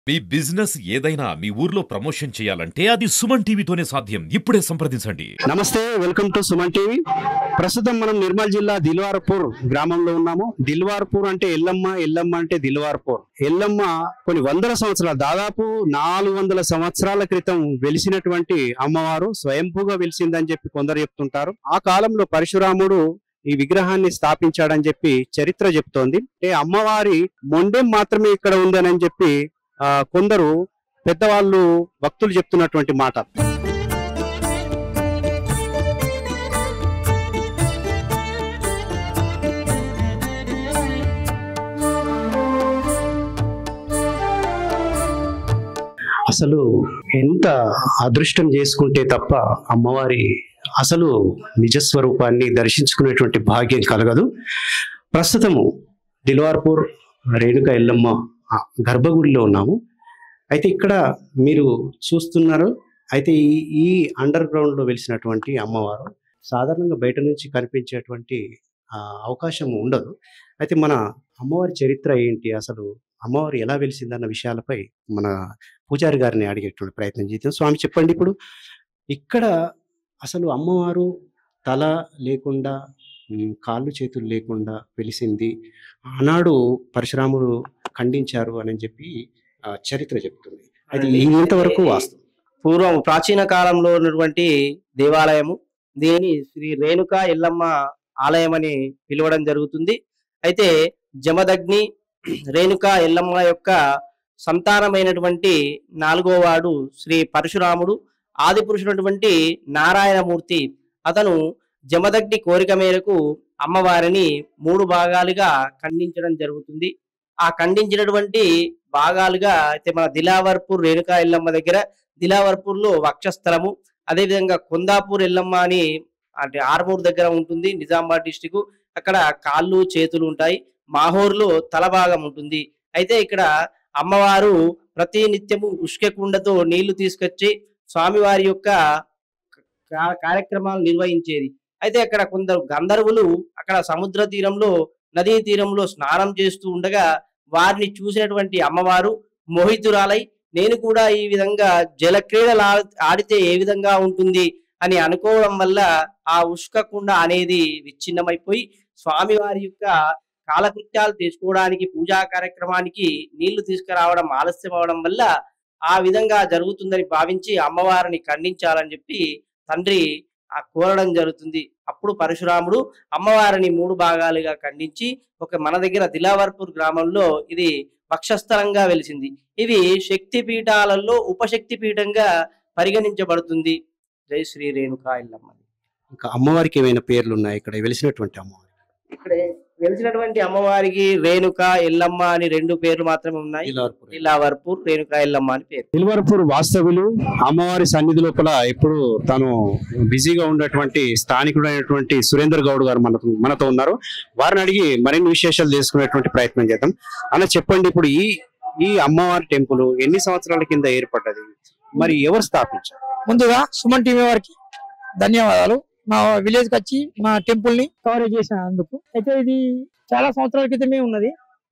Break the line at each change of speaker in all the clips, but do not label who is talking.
మీ business ఏదైనా మీ ఊర్లో promotion చేయాలంటే అది సుమన్ టీవీతోనే సాధ్యం ఇప్పుడే సంప్రదించండి
నమస్తే వెల్కమ్ టు సుమన్ టీవీ ప్రస్తుతం మనం నిర్మల్ జిల్లా దిల్వార్పూర్ గ్రామంలో ఉన్నాము దిల్వార్పూర్ అంటే ఎల్లమ్మ ఎల్లమ్మ అంటే దిల్వార్పూర్ ఎల్లమ్మ కొన్ని వందల సంవత్సరాలు దాదాపు నాలుగు వందల సంవత్సరాల క్రితం వెలిసినటువంటి అమ్మవారు స్వయంభూగా వెలిసిందని చెప్పి కొందరు చెప్తుంటారు ఆ కాలంలో పరశురాముడు ఈ విగ్రహాన్ని స్థాపించాడని చెప్పి చరిత్ర చెప్తోంది అంటే అమ్మవారి మొండెం మాత్రమే ఇక్కడ ఉందని చెప్పి ఆ, కొందరు పెద్దవాళ్ళు భక్తులు చెప్తున్నటువంటి మాట అసలు ఎంత అదృష్టం చేసుకుంటే తప్ప అమ్మవారి అసలు నిజస్వరూపాన్ని దర్శించుకునేటువంటి భాగ్యం కలగదు ప్రస్తుతము దిల్వార్పూర్ రేణుక ఎల్లమ్మ ఆ, గర్భగుడిలో ఉన్నాము అయితే ఇక్కడ మీరు చూస్తున్నారు అయితే ఈ ఈ అండర్ గ్రౌండ్ లో వెలిసినటువంటి అమ్మవారు సాధారణంగా బయట నుంచి కనిపించేటువంటి ఆ, అవకాశం ఉండదు అయితే మన అమ్మవారి చరిత్ర ఏంటి అసలు అమ్మవారు ఎలా వెలిసిందన్న విషయాలపై మన పూజారి గారిని అడిగేటువంటి ప్రయత్నం చేద్దాం స్వామి చెప్పండి ఇప్పుడు ఇక్కడ అసలు అమ్మవారు తల లేకుండా ఉమ్, కాళ్ళు చేతులు లేకుండా వెలిసింది ఆనాడు పరశురాముడు ఖండించారు అని చెప్పి ఆ, చరిత్ర చెప్తుంది అది ఇంతవరకు వాస్తవం
పూర్వం ప్రాచీన కాలంలో ఉన్నటువంటి దేవాలయము దీని శ్రీ రేణుక ఎల్లమ్మ ఆలయం అని పిలవడం జరుగుతుంది అయితే జమదగ్ని రేణుక ఎల్లమ్మ యొక్క సంతానమైనటువంటి నాలుగో వాడు శ్రీ పరశురాముడు ఆది పురుషుడటువంటి నారాయణమూర్తి అతను జమదగ్ని కోరిక మేరకు అమ్మవారిని మూడు భాగాలుగా ఖండించడం జరుగుతుంది ఆ ఖండించినటువంటి భాగాలుగా అయితే మన దిలావర్పూర్ రేణుకా ఎల్లమ్మ దగ్గర దిలావర్పూర్ లో వక్షస్థలము అదేవిధంగా కొందాపూర్ ఎల్లమ్మ అని అంటే ఆర్మూర్ దగ్గర ఉంటుంది నిజామాబాద్ డిస్టిక్ అక్కడ కాళ్ళు చేతులు ఉంటాయి మాహోర్లో తల భాగం ఉంటుంది అయితే ఇక్కడ అమ్మవారు ప్రతి నిత్యము ఉష్క కుండతో నీళ్లు తీసుకొచ్చి స్వామివారి యొక్క కా- కార్యక్రమాలు నిర్వహించేది అయితే అక్కడ కొందరు గంధర్వులు అక్కడ సముద్ర తీరంలో నదీ తీరంలో స్నానం చేస్తూ ఉండగా వారిని చూసినటువంటి అమ్మవారు మోహితురాలై నేను కూడా ఈ విధంగా జల క్రీడలు ఆ- ఆడితే ఏ విధంగా ఉంటుంది అని అనుకోవడం వల్ల ఆ ఉష్క కుండ అనేది విచ్ఛిన్నమైపోయి స్వామివారి యొక్క కాలకృత్యాలు తీసుకోవడానికి పూజా కార్యక్రమానికి నీళ్లు తీసుకురావడం ఆలస్యం అవడం వల్ల ఆ విధంగా జరుగుతుందని భావించి అమ్మవారిని ఖండించాలని చెప్పి తండ్రి ఆ కోరడం జరుగుతుంది అప్పుడు పరశురాముడు అమ్మవారిని మూడు భాగాలుగా ఖండించి ఒక మన దగ్గర దిలావర్పూర్ గ్రామంలో ఇది వక్షస్థలంగా వెలిసింది ఇది శక్తి పీఠాలలో ఉపశక్తి పీఠంగా పరిగణించబడుతుంది జై శ్రీ రేణుకా ఎల్లమ్మ
ఇంకా అమ్మవారికి ఏమైనా పేర్లు ఉన్నాయి ఇక్కడ వెలిసినటువంటి అమ్మవారి
ఇక్కడ వెలిసినటువంటి అమ్మవారికి రేణుక ఎల్లమ్మ అని రెండు పేర్లు మాత్రమే ఉన్నాయి
దిల్వార్పూర్.
దిలావర్పూర్ రేణుక ఎల్లమ్మ అని పేరు
దిల్వార్పూర్ వాస్తవులు అమ్మవారి సన్నిధి లోపల ఎప్పుడు తాను బిజీగా ఉన్నటువంటి స్థానికుడైనటువంటి సురేందర్ గౌడ్ గారు మనతో మనతో ఉన్నారు వారిని అడిగి మరిన్ని విశేషాలు తెలుసుకునేటువంటి ప్రయత్నం చేద్దాం అలా చెప్పండి ఇప్పుడు ఈ ఈ అమ్మవారి టెంపుల్ ఎన్ని సంవత్సరాల కింద ఏర్పడ్డది మరి ఎవరు స్థాపించారు
ముందుగా సుమన్ టీవీ వారికి ధన్యవాదాలు మా విలేజ్ కి వచ్చి మా టెంపుల్ ని కవరేజ్ చేసినందుకు అయితే ఇది చాలా సంవత్సరాల క్రితమే ఉన్నది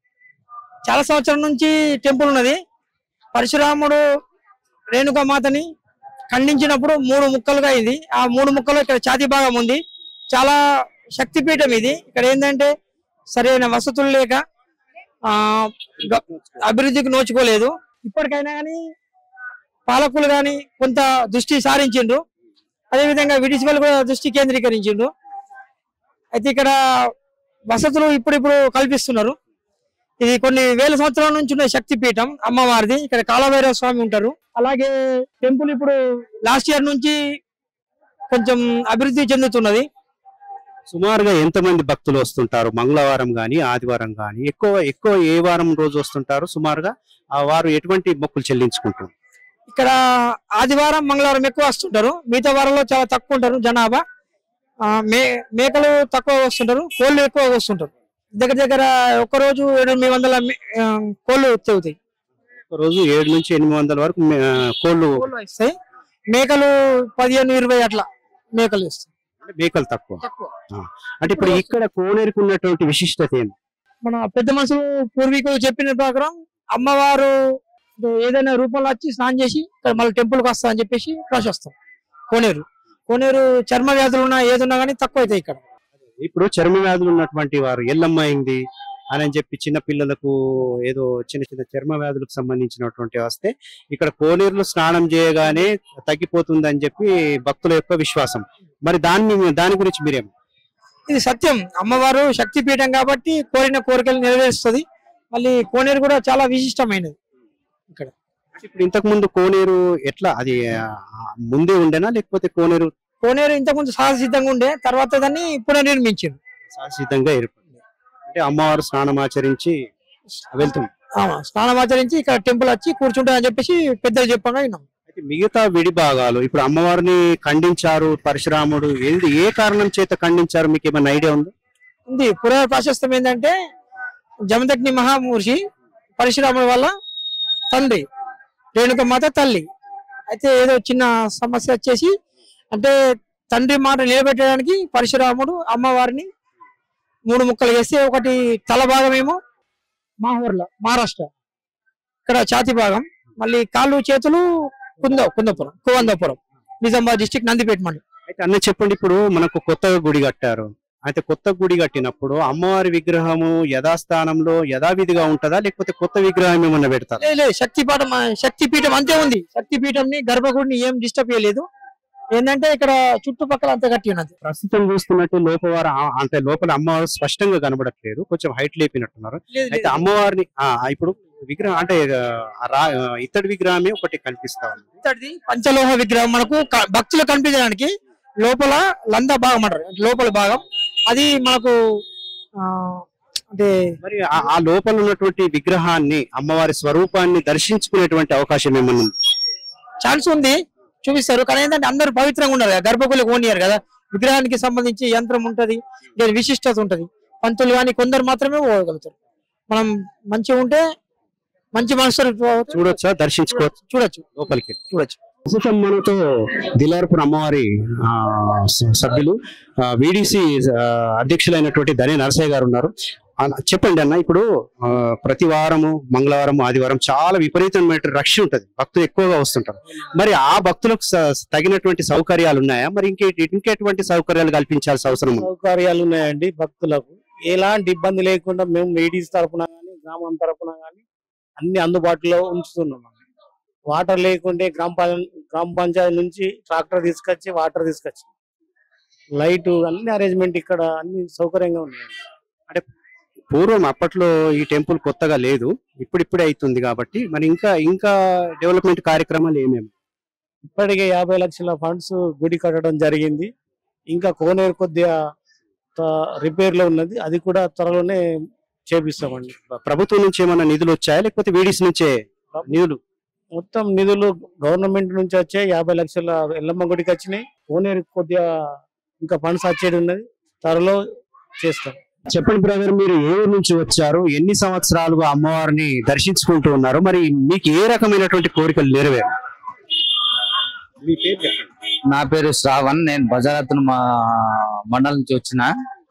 చాలా సంవత్సరం నుంచి టెంపుల్ ఉన్నది పరశురాముడు రేణుకా మాతని ఖండించినప్పుడు మూడు ముక్కలుగా అయింది ఆ మూడు ముక్కలు ఇక్కడ ఛాతీ భాగం ఉంది చాలా శక్తిపీఠం ఇది ఇక్కడ ఏంటంటే సరైన వసతులు లేక ఆ గ- అభివృద్ధికి నోచుకోలేదు ఇప్పటికైనా కానీ పాలకులు గాని కొంత దృష్టి సారించిండ్రు అదేవిధంగా విడిచిపల్లి కూడా దృష్టి కేంద్రీకరించిండ్రు అయితే ఇక్కడ వసతులు ఇప్పుడిప్పుడు కల్పిస్తున్నారు ఇది కొన్ని వేల సంవత్సరాల నుంచి ఉన్న శక్తి పీఠం అమ్మవారిది ఇక్కడ కాలభైరవ స్వామి ఉంటారు అలాగే టెంపుల్ ఇప్పుడు లాస్ట్ ఇయర్ నుంచి కొంచెం అభివృద్ధి చెందుతున్నది
సుమారుగా ఎంతమంది భక్తులు వస్తుంటారు మంగళవారం గాని ఆదివారం గాని ఎక్కువ ఎక్కువ ఏ వారం రోజు వస్తుంటారు సుమారుగా ఆ వారు ఎటువంటి మొక్కులు చెల్లించుకుంటారు
ఇక్కడ ఆదివారం మంగళవారం ఎక్కువ వస్తుంటారు మిగతా వారంలో చాలా తక్కువ ఉంటారు జనాభా ఆ, మే మేకలు తక్కువ వస్తుంటారు కోళ్ళు ఎక్కువ వస్తుంటారు దగ్గర దగ్గర ఒక్క రోజు ఎనిమిది వందల మే- ఆ, కోళ్ళు తెగుతాయి
ఒక రోజు ఏడు నుంచి ఎనిమిది వందల వరకు మే- కోళ్ళు
కోళ్ళు వస్తాయి మేకలు పదిహేను ఇరవై అట్లా మేకలు వస్తాయి
మేకలు తక్కువ
తక్కువ
అంటే ఇప్పుడు ఇక్కడ కోనేరుకు ఉన్నటువంటి విశిష్టత ఏంటి
మన పెద్ద మనుషులు పూర్వీకులు చెప్పిన ప్రకారం అమ్మవారు అంటే ఏదైనా రూపంలో వచ్చి స్నానం చేసి ఇక్కడ మళ్ళీ టెంపుల్కి వస్తా అని చెప్పేసి రాసి వస్తాం కోనేరు కోనేరు చర్మ వ్యాధులు ఉన్నా ఏదున్నా కానీ తక్కువ అవుతాయి ఇక్కడ
ఇప్పుడు చర్మ వ్యాధులు ఉన్నటువంటి వారు ఎల్లమ్మ అయింది అని అని చెప్పి చిన్న పిల్లలకు ఏదో చిన్న చిన్న చర్మ వ్యాధులకు సంబంధించినటువంటి వస్తే ఇక్కడ కోనేరులో స్నానం చేయగానే తగ్గిపోతుంది అని చెప్పి భక్తుల యొక్క విశ్వాసం మరి దాన్ని దాని గురించి మీరేం
ఇది సత్యం అమ్మవారు శక్తి పీఠం కాబట్టి కోరిన కోరికలు నెరవేరుస్తుంది మళ్ళీ కోనేరు కూడా చాలా విశిష్టమైనది
ఇప్పుడు ఇంతకు ముందు కోనేరు ఎట్లా అది ఆ, ముందే ఉండేనా లేకపోతే కోనేరు
కోనేరు ఇంతకుముందు సహజ సిద్ధంగా ఉండే తర్వాత దాన్ని పునర్నిర్మించారు
శాశ్వతంగా ఏర్పడింది అంటే అమ్మవారు స్నానం ఆచరించి వెళ్తుంది
ఆమా, స్నానం ఆచరించి ఇక్కడ టెంపుల్ వచ్చి కూర్చుంటారని చెప్పేసి పెద్దలు చెప్పగా విన్నాం
అయితే మిగతా విడి భాగాలు ఇప్పుడు అమ్మవారిని ఖండించారు పరశురాముడు ఏంది ఏ కారణం చేత ఖండించారు మీకు ఏమైనా ఐడియా ఉందా
ఉంది పురాణ ప్రాశస్తం ఏంటంటే జమదగ్ని మహామూర్షి పరశురాముడి వల్ల తండ్రి రేణుక మాత తల్లి అయితే ఏదో చిన్న సమస్య వచ్చేసి అంటే తండ్రి మాట నిలబెట్టడానికి పరశురాముడు అమ్మవారిని మూడు ముక్కలు వేస్తే ఒకటి తల భాగం ఏమో మాహూర్ల మహారాష్ట్ర ఇక్కడ ఛాతి భాగం మళ్ళీ కాళ్ళు చేతులు కుంద కుందపురం కువందపురం నిజామాబాద్ డిస్టిక్ నందిపేట మండలం
అయితే అన్న చెప్పండి ఇప్పుడు మనకు కొత్తగా గుడి కట్టారు అయితే కొత్త గుడి కట్టినప్పుడు అమ్మవారి విగ్రహము యథాస్థానంలో యథావిధిగా ఉంటుందా లేకపోతే కొత్త విగ్రహం ఏమన్నా పెడతారా
లేదు లేదు శక్తి పీఠం శక్తి పీఠం అంతే ఉంది శక్తి పీఠంని గర్భగుడిని ఏం డిస్టర్బ్ చేయలేదు ఏంటంటే ఇక్కడ చుట్టుపక్కల అంతా కట్టి ఉన్నది
ప్రస్తుతం చూస్తున్నట్టు లోపవారు ఆ- అంటే లోపల అమ్మవారు స్పష్టంగా కనబడట్లేదు కొంచెం హైట్ లేపినట్టున్నారు అయితే అమ్మవారిని ఆ, ఇప్పుడు విగ్రహం అంటే ఆ, రా- ఆ, ఇత్తడి విగ్రహమే ఒకటి కనిపిస్తా ఉంది
ఇంతటిది పంచలోహ విగ్రహం మనకు క- భక్తులు కనిపించడానికి లోపల లంద భాగం అంటారు లోపల భాగం అది మనకు ఆ, అంటే
మరి ఆ- ఆ లోపల ఉన్నటువంటి విగ్రహాన్ని అమ్మవారి స్వరూపాన్ని దర్శించుకునేటువంటి అవకాశం ఏమన్నా ఉంది
ఛాన్స్ ఉంది చూపిస్తారు కానీ ఏంటంటే అందరూ పవిత్రంగా ఉన్నారు కదా గర్భగుడికి ఓనియారు కదా విగ్రహానికి సంబంధించి యంత్రం ఉంటది దాని విశిష్టత ఉంటది పంతులు కానీ కొందరు మాత్రమే పోగలుగుతారు మనం మంచిగా ఉంటే మంచి మనసు
చూడొచ్చా దర్శించుకోవచ్చు
చూడొచ్చు
లోపలికి
చూడొచ్చు
ప్రస్తుతం మనతో దిలార్పురం అమ్మవారి ఆ, స- సభ్యులు విడిసి అధ్యక్షులైనటువంటి ధనే నరసయ్య గారు ఉన్నారు ఆ, చెప్పండి అన్న ఇప్పుడు ఆ, ప్రతి వారము మంగళవారం ఆదివారం చాలా విపరీతమైన రష్ ఉంటది భక్తులు ఎక్కువగా వస్తుంటారు మరి ఆ భక్తులకు స- తగినటువంటి సౌకర్యాలు ఉన్నాయా మరి ఇంకే ఇంకెటువంటి సౌకర్యాలు కల్పించాల్సిన అవసరం ఉంది
సౌకర్యాలు ఉన్నాయండి భక్తులకు ఎలాంటి ఇబ్బంది లేకుండా మేము లేడీస్ తరపున కానీ గ్రామం తరపున కానీ అన్ని అందుబాటులో ఉంచుతున్నాం వాటర్ లేకుంటే గ్రామ పం- గ్రామ పంచాయతీ నుంచి ట్రాక్టర్ తీసుకొచ్చి వాటర్ తీసుకొచ్చి లైట్ అన్ని అరేంజ్మెంట్ ఇక్కడ అన్ని సౌకర్యంగా ఉన్నాయి
పూర్వం అప్పట్లో ఈ టెంపుల్ కొత్తగా లేదు ఇప్పుడిప్పుడే అవుతుంది కాబట్టి మరి ఇంకా ఇంకా డెవలప్మెంట్ కార్యక్రమాలు ఏమేమి
ఇప్పటికే యాభై లక్షల ఫండ్స్ గుడి కట్టడం జరిగింది ఇంకా కోనేరు కొద్దిగా రిపేర్ లో ఉన్నది అది కూడా త్వరలోనే చేపిస్తామండి
ప్రభుత్వం నుంచి ఏమైనా నిధులు వచ్చాయా లేకపోతే వీడిస్ నుంచే నిధులు
మొత్తం నిధులు గవర్నమెంట్ నుంచి వచ్చే యాభై లక్షల ఎల్లమ్మ గుడికి వచ్చినాయి కోనేరు కొద్దిగా ఇంకా ఫండ్స్ వచ్చేది ఉన్నది త్వరలో చేస్తాం
చెప్పండి బ్రదర్ మీరు ఏ ఊరు నుంచి వచ్చారు ఎన్ని సంవత్సరాలుగా అమ్మవారిని దర్శించుకుంటూ ఉన్నారు మరి మీకు ఏ రకమైనటువంటి కోరికలు నెరవేరు మీ పేరు చెప్పండి
నా పేరు శ్రావణ్ నేను బజారత్న మా మండలం నుంచి వచ్చిన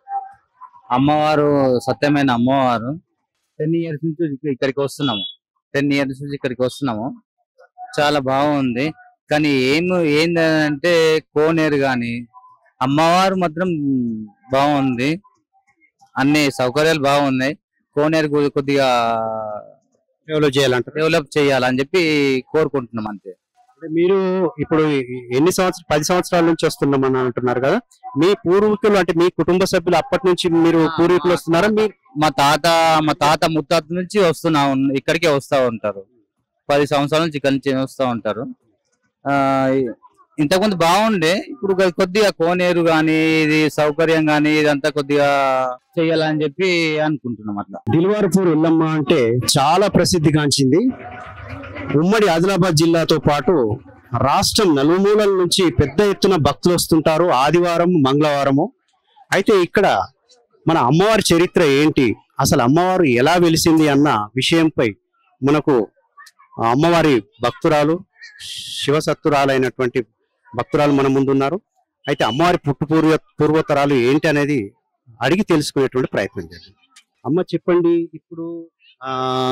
అమ్మవారు సత్యమైన అమ్మవారు టెన్ ఇయర్స్ నుంచి ఇక్క- ఇక్కడికి వస్తున్నాము టెన్ ఇయర్స్ నుంచి ఇక్కడికి వస్తున్నాము చాలా బాగుంది కానీ ఏం ఏంటంటే కోనేరు గాని అమ్మవారు మాత్రం బాగుంది అన్ని సౌకర్యాలు బాగున్నాయి కోనేరు కొద్ది- కొద్దిగా
డెవలప్ చేయాలంటారు
డెవలప్ చేయాలని చెప్పి కోరుకుంటున్నాం అంతే
అంటే మీరు ఇప్పుడు ఎన్ని సంవత్సరాలు పది సంవత్సరాల నుంచి వస్తున్నామని అంటున్నారు కదా మీ పూర్వీకులు అంటే మీ కుటుంబ సభ్యులు అప్పటి నుంచి మీరు పూర్వీకులు వస్తున్నారా మీ
మా తాత మా తాత ముత్తాత నుంచి వస్తున్నా ఉన్- ఇక్కడికే వస్తా ఉంటారు పది సంవత్సరాల నుంచి ఇక్కడి నుంచి వస్తూ ఉంటారు ఆ ఇ- ఇంతకుముందు బాగుండే ఇప్పుడు కొ- కొద్దిగా కోనేరు గాని ఇది సౌకర్యం గాని ఇదంతా కొద్దిగా చెయ్యాలని చెప్పి అనుకుంటున్నాం అట్లా
దిల్వార్పూర్ ఎల్లమ్మ అంటే చాలా ప్రసిద్ధిగాంచింది ఉమ్మడి ఆదిలాబాద్ జిల్లాతో పాటు రాష్ట్రం నలుమూలల నుంచి పెద్ద ఎత్తున భక్తులు వస్తుంటారు ఆదివారం మంగళవారము అయితే ఇక్కడ మన అమ్మవారి చరిత్ర ఏంటి అసలు అమ్మవారు ఎలా వెలిసింది అన్న విషయంపై మనకు ఆ అమ్మవారి భక్తురాలు శివసత్తురాలైనటువంటి భక్తురాలు మన ముందున్నారు అయితే అమ్మవారి పుట్టు పూర్వ పూర్వతరాలు ఏంటి అనేది అడిగి తెలుసుకునేటువంటి ప్రయత్నం చేద్దాం అమ్మ చెప్పండి ఇప్పుడు ఆ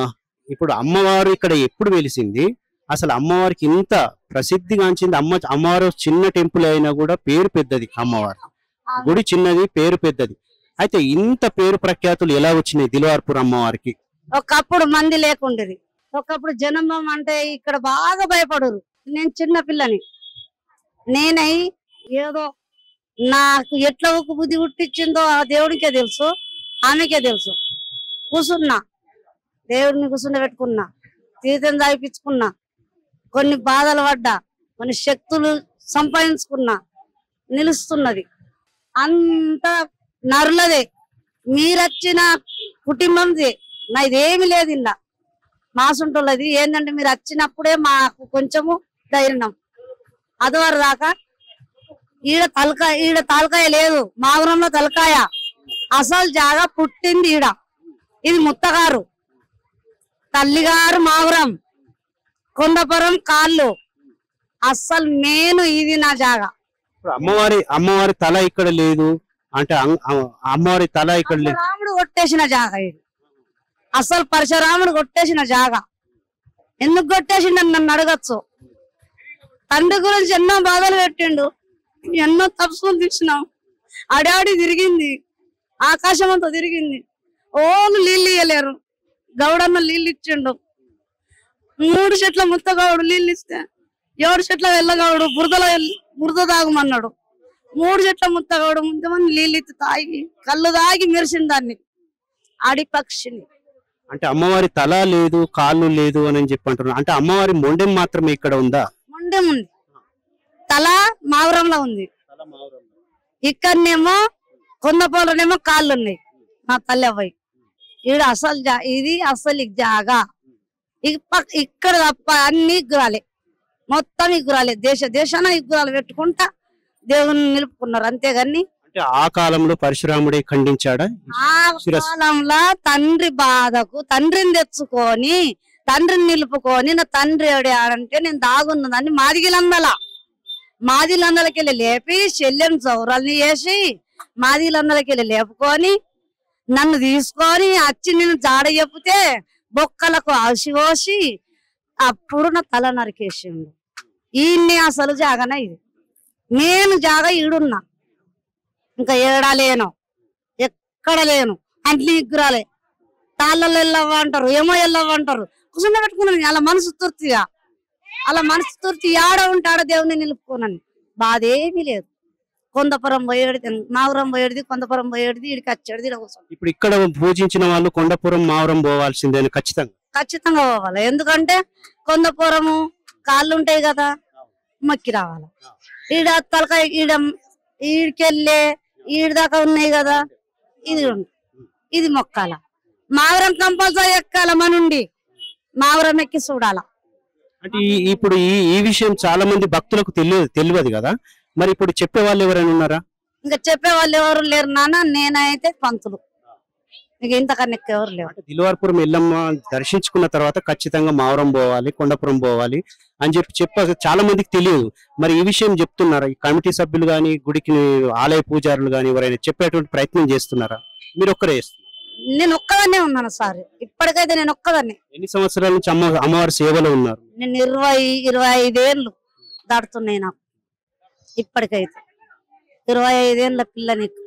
ఇప్పుడు అమ్మవారు ఇక్కడ ఎప్పుడు వెలిసింది అసలు అమ్మవారికి ఇంత ప్రసిద్ధిగాంచింది అమ్మ అమ్మవారు చిన్న టెంపుల్ అయినా కూడా పేరు పెద్దది అమ్మవారు గుడి చిన్నది పేరు పెద్దది అయితే ఇంత పేరు ప్రఖ్యాతులు ఎలా వచ్చినాయి దిల్వార్పూర్ అమ్మవారికి
ఒకప్పుడు మంది లేకుండేది ఒకప్పుడు జనం అంటే ఇక్కడ బాగా భయపడరు నేను చిన్న పిల్లని నేనై ఏదో నాకు ఎట్లా ఒక బుద్ధి పుట్టించిందో ఆ దేవుడికే తెలుసు ఆమెకే తెలుసు కూసున్నా దేవుడిని కూర్చుండ పెట్టుకున్నా తీర్థం తాగిపించుకున్నా కొన్ని బాధలు పడ్డా కొన్ని శక్తులు సంపాదించుకున్నా నిలుస్తున్నది అంత నరులదే మీరొచ్చిన కుటుంబంది నాదేమి లేదు ఇలా మాసుంటున్నది ఏంటంటే మీరు వచ్చినప్పుడే మాకు కొంచెము ధైర్యం అదివరకు దాకా ఈడ తలకాయ ఈడ తలకాయ లేదు మాగురంలో తలకాయ అసలు జాగా పుట్టింది ఈడ ఇది ముత్తగారు తల్లిగారు మాగురం కొండపురం కాళ్ళు అస్సలు మేను ఇది నా జాగా
ఇప్పుడు అమ్మవారి అమ్మవారి తల ఇక్కడ లేదు అంటే అం- అ- అమ్మవారి తల ఇక్కడ లేదు
రాముడు కొట్టేసిన జాగా ఇది అసలు పరశురాముడు కొట్టేసిన జాగా ఎందుకు కొట్టేసిండు నన్ను అడగచ్చు తండ్రి గురించి ఎన్నో బాధలు పెట్టిండు ఎన్నో తప్పులు తీసినాం అడాడి తిరిగింది ఆకాశం అంతా తిరిగింది ఓళ్ళు నీళ్ళు ఇయ్యలేరు గౌడన్న నీళ్ళు ఇచ్చిండు మూడు చెట్ల ముత్తగౌడు నీళ్ళు ఇస్తే ఏడు చెట్ల వెళ్ళగౌడు బురదలో ఎల్- బురద తాగమన్నాడు మూడు చెట్ల ముత్తగౌడు ముంతమంది నీళ్ళు ఇచ్చి తాగి కళ్ళు తాగి మెరిసింది దాన్ని ఆడి పక్షిని
అంటే అమ్మవారి తల లేదు కాళ్ళు లేదు అని చెప్పి అంటున్నారు అంటే అమ్మవారి మొండెం మాత్రమే ఇక్కడ ఉందా
మొండెం ఉంది తల మావురంలో ఉంది ఇక్కడనేమో కొందపోలనేమో కాళ్ళు ఉన్నాయి నా తల్లి అవ్వయి ఈడ అసలు జా ఇది అసలు ఈ జాగా ఇక పక్- ఇక్కడ తప్ప అన్ని ఇగ్గురాలే మొత్తం ఇగ్గురాలే దేశ దేశాన ఇగ్గురాలు పెట్టుకుంటా దేవుని నిలుపుకున్నారు అంతేగాని
అంటే ఆ కాలంలో పరశురాముడే ఖండించాడా
ఆ
శిరస్సు.
కాలంలో తండ్రి బాధకు తండ్రిని తెచ్చుకొని తండ్రిని నిలుపుకొని నా తండ్రి ఏడే ఆడంటే నేను దాగున్నదాన్ని మాదిగిలందల మాదిలందలకి వెళ్ళి లేపి శల్యం చౌరాల్ని వేసి మాదిలందలకి వెళ్ళి లేపుకొని నన్ను తీసుకొని వచ్చి నేను జాడ చెప్తే బొక్కలకు ఆసి పోసి అప్పుడు నా తల నరికేసిండు ఈయన్ని అసలు జాగన ఇది నేను జాగ ఈడున్నా ఇంకా ఏడాలేను ఎక్కడ లేను అంట్లి ఇగ్గురాలే తాళ్ళలో వెళ్ళవ్వ అంటారు ఏమో వెళ్ళవ్వ అంటారు కుసుండ పెట్టుకున్నాను అలా మనసు తుర్తిగా అలా మనసు తుర్తి ఆడ ఉంటాడ దేవుని నిలుపుకోనని బాధ ఏమీ లేదు కొందపురం పోయేది మాగురం పోయేది కొందపురం పోయేది ఇడికి వచ్చేది ఈడ కూర్చోండి
ఇప్పుడు ఇక్కడ పూజించిన వాళ్ళు కొండపురం మావరం పోవాల్సిందే అని ఖచ్చితంగా
ఖచ్చితంగా పోవాలి ఎందుకంటే కొందపురము కాళ్ళు ఉంటాయి కదా మక్కి రావాలి ఈడ తలకాయ ఈడ ఈడికెళ్ళే ఈడ దాకా ఉన్నాయి కదా ఇది ఉంది. ఇది మొక్కాల మావరం కంపల్సరీ ఎక్కాల మనుండి మావరం ఎక్కి చూడాల
అంటే ఈ ఇప్పుడు ఈ ఈ విషయం చాలా మంది భక్తులకు తెలియదు తెలియదు కదా మరి ఇప్పుడు చెప్పే వాళ్ళు ఎవరైనా ఉన్నారా
ఇంకా చెప్పే వాళ్ళు ఎవరు లేరు నాన్న నేనైతే పంతులు ఇక ఇంతకన్నా ఎక్కువ ఎవరు లేరు
అంటే దిల్వార్పురం ఎల్లమ్మ దర్శించుకున్న తర్వాత ఖచ్చితంగా మావరం పోవాలి కొండపురం పోవాలి అని చెప్పి చెప్ప చాలా మందికి తెలియదు మరి ఈ విషయం చెప్తున్నారా ఈ కమిటీ సభ్యులు గాని గుడికి ఆలయ పూజారులు గాని ఎవరైనా చెప్పేటువంటి ప్రయత్నం చేస్తున్నారా మీరు ఒక్కరే చేస్తున్నారు
నేను ఒక్కదాన్నే ఉన్నాను సార్ ఇప్పటికైతే నేను ఒక్కదాన్నే
ఎన్ని సంవత్సరాల నుంచి అమ్మ అమ్మవారి సేవలో ఉన్నారు
నేను ఇరవై ఇరవై ఐదేళ్ళు దాటుతున్నాయి నాకు ఇప్పటికైతే ఇరవై ఐదేళ్ళ పిల్లని ఇక్కడ.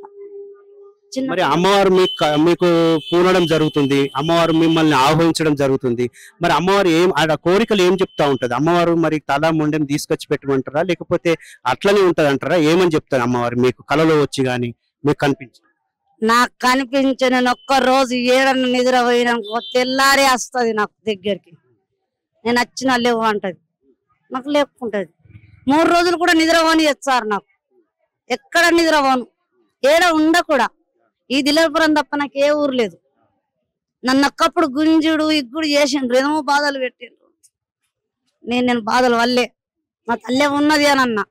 చిన్న
మరి అమ్మవారు మీకు క- మీకు పూనడం జరుగుతుంది అమ్మవారు మిమ్మల్ని ఆహ్వానించడం జరుగుతుంది మరి అమ్మవారు ఏం ఆ కోరికలు ఏం చెప్తా ఉంటది అమ్మవారు మరి తల ముండెం తీసుకొచ్చి పెట్టమంటారా లేకపోతే అట్లనే ఉంటది అంటారా ఏమని చెప్తారు అమ్మవారు మీకు కలలో వచ్చి గాని మీకు కనిపించి
నాకు కనిపించే నేను ఒక్క రోజు ఏడన్న నిద్ర పోయినాకో తెల్లారే వస్తుంది నాకు దగ్గరికి నేను వచ్చిన లేవు అంటది నాకు లేకుంటది మూడు రోజులు కూడా నిద్ర పోని సార్ నాకు ఎక్కడ నిద్ర పోను ఏడ ఉండ కూడా ఈ దిలేపురం తప్ప నాకు ఏ ఊరు లేదు నన్ను ఒక్కప్పుడు గుంజుడు ఇగ్గుడు చేసిండ్రు ఏమో బాధలు పెట్టిండ్రు నేను నేను బాధలు వల్లే మా తల్లే ఉన్నది అని అన్నా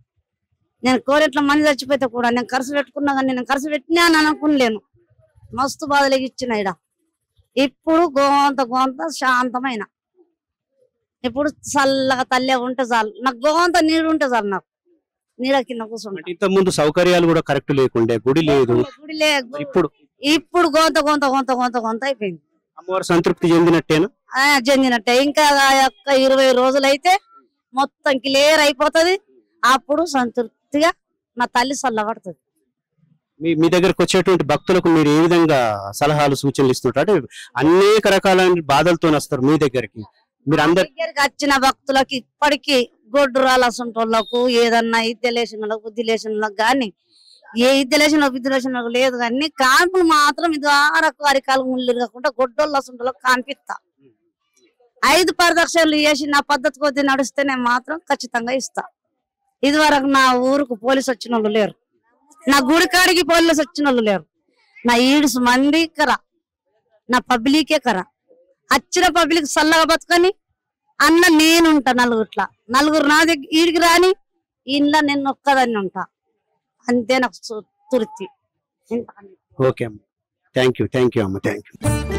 నేను కోరేట్ల మంది చచ్చిపోతే కూడా నేను ఖర్చు పెట్టుకున్నా కానీ నేను ఖర్చు పెట్టినా అని అనుకునలేను మస్తు బాధలు ఇచ్చిన ఇడ ఇప్పుడు గోంత గోంత శాంతమైన ఇప్పుడు చల్లగా తల్లే ఉంటే చాలు నాకు గోంత నీడు ఉంటే చాలు నాకు నీడ కింద కూర్చుంటా
అంటే ఇంత ముందు సౌకర్యాలు కూడా కరెక్ట్ లేకుండే గుడి లేదు
గుడి లే-
ఇప్పుడు
ఇప్పుడు గోంత గోంత గోంత గోంత గోంత అయిపోయింది
అమ్మవారు సంతృప్తి చెందినట్టేనా
ఆ, చెందినట్టే ఇంకా ఆ యొక్క ఇరవై రోజులైతే మొత్తం క్లియర్ అయిపోతది అప్పుడు సంతృప్తిగా నా తల్లి చల్లబడుతుంది
మీ మీ దగ్గరకు వచ్చేటువంటి భక్తులకు మీరు ఏ విధంగా సలహాలు సూచనలు ఇస్తుంటారు అంటే అనేక రకాలైన బాధలతో వస్తారు మీ దగ్గరికి మీరు అందరు
దగ్గరికి వచ్చిన భక్తులకు ఇప్పటికీ గొడ్డురాల వాళ్ళకు ఏదన్నా ఇద్దలేసినలకు బుద్ధిలేసినలకు కానీ ఏ ఇద్దలేసిన బుద్ధిలేసిన లేదు కానీ కాన్పులు మాత్రం ఇది ఆరకు అరికాలు ముళ్ళు కాకుండా గొడ్డోళ్ళ అసంటోళ్ళకు కాన్పిస్తా ఐదు ప్రదక్షిణలు చేసి నా పద్ధతి కొద్ది నడిస్తే నేను మాత్రం ఖచ్చితంగా ఇస్తా ఇది వరకు నా ఊరుకు పోలీసు వచ్చిన వాళ్ళు లేరు నా గుడి కాడికి పోలీసు వచ్చిన వాళ్ళు లేరు నా ఈడుసు మంది కరా నా పబ్లికే కరా వచ్చిన పబ్లిక్ చల్లగా బతుకొని అన్న నేనుంటా నలుగుట్ల నలుగురు నా దగ్గర ఈడికి రాని ఇంట్లో నేను ఒక్కదాన్ని ఉంటా అంతే నాకు సు- తృప్తి ఇంతకన్నా
ఓకే అమ్మ థ్యాంక్ యూ థ్యాంక్ యూ అమ్మ థ్యాంక్ యూ